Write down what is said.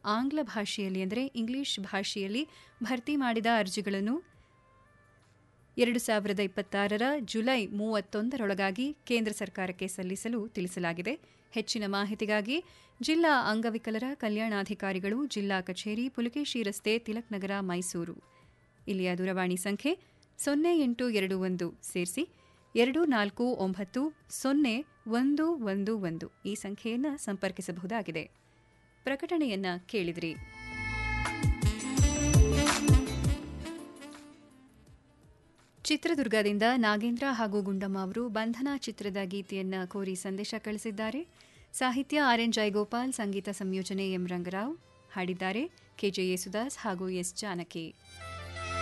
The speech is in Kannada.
ಆಂಗ್ಲ ಭಾಷೆಯಲ್ಲಿ ಅಂದರೆ ಇಂಗ್ಲಿಷ್ ಭಾಷೆಯಲ್ಲಿ ಭರ್ತಿ ಮಾಡಿದ ಅರ್ಜಿಗಳನ್ನು ಎರಡು ಸಾವಿರದ ಇಪ್ಪತ್ತಾರರ ಜುಲೈ ಮೂವತ್ತೊಂದರೊಳಗಾಗಿ ಕೇಂದ್ರ ಸರ್ಕಾರಕ್ಕೆ ಸಲ್ಲಿಸಲು ತಿಳಿಸಲಾಗಿದೆ ಹೆಚ್ಚಿನ ಮಾಹಿತಿಗಾಗಿ ಜಿಲ್ಲಾ ಅಂಗವಿಕಲರ ಕಲ್ಯಾಣಾಧಿಕಾರಿಗಳು ಜಿಲ್ಲಾ ಕಚೇರಿ ಪುಲಕೇಶಿ ರಸ್ತೆ ತಿಲಕ್ ನಗರ ಮೈಸೂರು ಇಲ್ಲಿಯ ದೂರವಾಣಿ ಸಂಖ್ಯೆ ಸೊನ್ನೆ ಎಂಟು ಎರಡು ಒಂದು ಸೇರಿಸಿ ಎರಡು ನಾಲ್ಕು ಒಂಬತ್ತು ಸೊನ್ನೆ ಒಂದು ಒಂದು ಒಂದು ಈ ಸಂಖ್ಯೆಯನ್ನು ಸಂಪರ್ಕಿಸಬಹುದಾಗಿದೆ ಪ್ರಕಟಣೆಯನ್ನ ಕೇಳಿದ್ರಿ ಚಿತ್ರದುರ್ಗದಿಂದ ನಾಗೇಂದ್ರ ಹಾಗೂ ಗುಂಡಮ್ಮ ಅವರು ಬಂಧನ ಚಿತ್ರದ ಗೀತೆಯನ್ನ ಕೋರಿ ಸಂದೇಶ ಕಳಿಸಿದ್ದಾರೆ ಸಾಹಿತ್ಯ ಆರ್ ಎನ್ ಜಯಗೋಪಾಲ್ ಸಂಗೀತ ಸಂಯೋಜನೆ ಎಂ ರಂಗರಾವ್ ಹಾಡಿದ್ದಾರೆ ಕೆಜೆ ಯೇಸುದಾಸ್ ಹಾಗೂ ಎಸ್ ಜಾನಕಿ